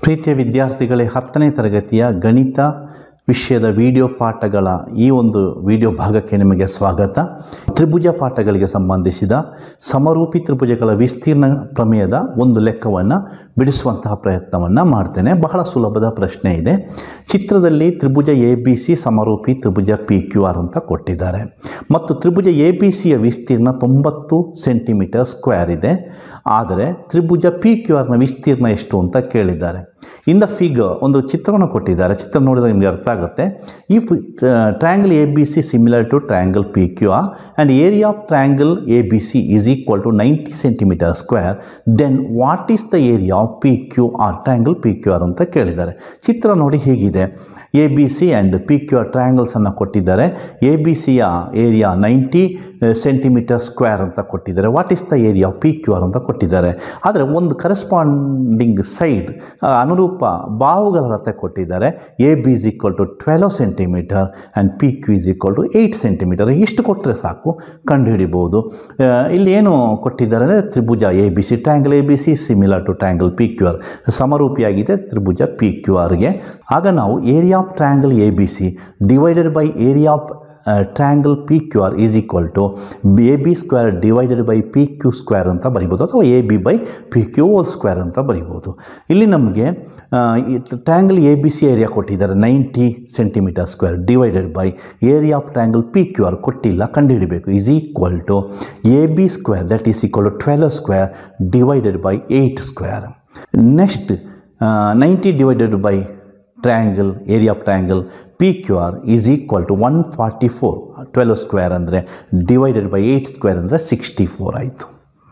ಪ್ರೀತಿಯ ವಿದ್ಯಾರ್ಥಿಗಳೇ ಹತ್ತನೇ ತರಗತಿಯ ಗಣಿತ ವಿಷಯದ ವಿಡಿಯೋ ಪಾಠಗಳ ಈ ಒಂದು ವಿಡಿಯೋ ಭಾಗಕ್ಕೆ ನಿಮಗೆ ಸ್ವಾಗತ ತ್ರಿಭುಜ ಪಾಠಗಳಿಗೆ ಸಂಬಂಧಿಸಿದ ಸಮರೂಪಿ ತ್ರಿಭುಜಗಳ ವಿಸ್ತೀರ್ಣ ಪ್ರಮೇಯದ ಒಂದು ಲೆಕ್ಕವನ್ನು ಬಿಡಿಸುವಂತಹ ಪ್ರಯತ್ನವನ್ನು ಮಾಡ್ತೇನೆ ಬಹಳ ಸುಲಭದ ಪ್ರಶ್ನೆ ಇದೆ ಚಿತ್ರದಲ್ಲಿ ತ್ರಿಭುಜ ಎ ಬಿ ಸಿ ಸಮರೂಪಿ ತ್ರಿಭುಜ ಪಿ ಕ್ಯೂ ಆರ್ ಅಂತ ಕೊಟ್ಟಿದ್ದಾರೆ ಮತ್ತು ತ್ರಿಭುಜ ಎ ಬಿ ಸಿಯ ವಿಸ್ತೀರ್ಣ ತೊಂಬತ್ತು ಸೆಂಟಿಮೀಟರ್ ಸ್ಕ್ವೇರ್ ಇದೆ ಆದರೆ ತ್ರಿಭುಜ ಪಿ ಕ್ಯೂ ಆರ್ನ ವಿಸ್ತೀರ್ಣ ಎಷ್ಟು ಅಂತ ಕೇಳಿದ್ದಾರೆ ಇನ್ ದ ಫಿಗರ್ ಒಂದು ಚಿತ್ರವನ್ನು ಕೊಟ್ಟಿದ್ದಾರೆ ಚಿತ್ರ ನೋಡಿದಾಗ ನಿಮಗೆ ಅರ್ಥ ಆಗುತ್ತೆ ಈ triangle A B C similar to triangle P Q R and area of triangle A B C is equal to ninety centimetre square then what is the area of P Q R triangle P Q R ಅಂತ ಕೇಳಿದ್ದಾರೆ ಚಿತ್ರ ನೋಡಿ ಹೀಗಿದೆ A B C and P Q R ಟ್ರಯಾಂಗಲ್ಸನ್ನು ಕೊಟ್ಟಿದ್ದಾರೆ A B ಸಿಯ area ninety centimetre square ಅಂತ ಕೊಟ್ಟಿದ್ದಾರೆ what is the area of P Q R ಅಂತ ಕೊಟ್ಟಿದ್ದಾರೆ ಆದರೆ ಒಂದು ಕರೆಸ್ಪಾಂಡಿಂಗ್ ಸೈಡ್ ಅನುರೂಪ ಬಾಹುಗಳ ಅಳತೆ ಕೊಟ್ಟಿದ್ದಾರೆ A B is equal to twelve centimetre and P Q is equal to eight centimetre ಇಷ್ಟು ಕೊಟ್ಟರೆ ಸಾಕು ಕಂಡುಹಿಡಿಬೋದು ಆ, ಇಲ್ಲಿ ಏನು ಕೊಟ್ಟಿದ್ದಾರೆ ಅಂದರೆ ತ್ರಿಭುಜ A B C triangle A B C similar to triangle P Q R ಸಮರೂಪಿಯಾಗಿದೆ ತ್ರಿಭುಜ ಪಿ ಕ್ಯೂ ಆರ್ಗೆ ಆಗ ನಾವು area of triangle A B C divided by area of triangle P Q R is equal to A B square divided by P Q square ಅಂತ ಬರಿಬೋದು ಅಥವಾ A B by P Q whole square ಅಂತ ಬರಿಬೋದು ಇಲ್ಲಿ ನಮಗೆ triangle A B C area ಕೊಟ್ಟಿದ್ದಾರೆ ninety centimetre square divided by area of triangle P Q R ಕೊಟ್ಟಿಲ್ಲ ಕಂಡುಹಿಡಬೇಕು is equal to A B square that is equal to twelve square divided by eight square next ninety divided by triangle area of triangle P Q R is equal to one forty four twelve square ಅಂದರೆ divided by eight square ಅಂದರೆ sixty four ಆಯಿತು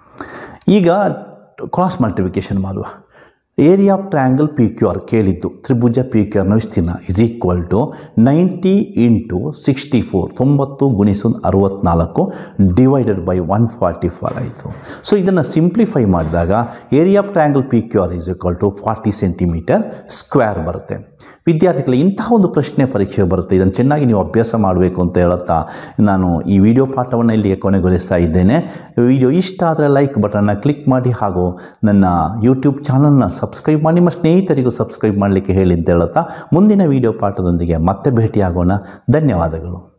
ಈಗ cross multiplication ಮಾಡುವ area of triangle P Q R ಕೇಳಿದ್ದು ತ್ರಿಭುಜ P Q ಆರ್ನ ವಿಸ್ತೀರ್ಣ is equal to ninety into sixty four ತೊಂಬತ್ತು ಗುಣಿಸು ಅರವತ್ನಾಲ್ಕು divided by one forty four ಆಯಿತು ಸೊ ಇದನ್ನು ಸಿಂಪ್ಲಿಫೈ ಮಾಡಿದಾಗ area of triangle P Q R is equal to forty centimetre square ಬರುತ್ತೆ ವಿದ್ಯಾರ್ಥಿಗಳು ಇಂತಹ ಒಂದು ಪ್ರಶ್ನೆ ಪರೀಕ್ಷೆ ಬರುತ್ತೆ ಇದನ್ನು ಚೆನ್ನಾಗಿ ನೀವು ಅಭ್ಯಾಸ ಮಾಡಬೇಕು ಅಂತ ಹೇಳುತ್ತಾ ನಾನು ಈ ವಿಡಿಯೋ ಪಾಠವನ್ನು ಇಲ್ಲಿಗೆ ಕೊನೆಗೊಳಿಸ್ತಾ ಇದ್ದೇನೆ ವಿಡಿಯೋ ಇಷ್ಟ ಆದರೆ ಲೈಕ್ ಬಟನ್ನ ಕ್ಲಿಕ್ ಮಾಡಿ ಹಾಗೂ ನನ್ನ ಯೂಟ್ಯೂಬ್ ಚಾನಲ್ನ ಸಬ್ಸ್ಕ್ರೈಬ್ ಮಾಡಿ ನಿಮ್ಮ ಸ್ನೇಹಿತರಿಗೂ ಸಬ್ಸ್ಕ್ರೈಬ್ ಮಾಡಲಿಕ್ಕೆ ಹೇಳಿ ಅಂತ ಹೇಳುತ್ತಾ ಮುಂದಿನ ವಿಡಿಯೋ ಪಾಠದೊಂದಿಗೆ ಮತ್ತೆ ಭೇಟಿಯಾಗೋಣ ಧನ್ಯವಾದಗಳು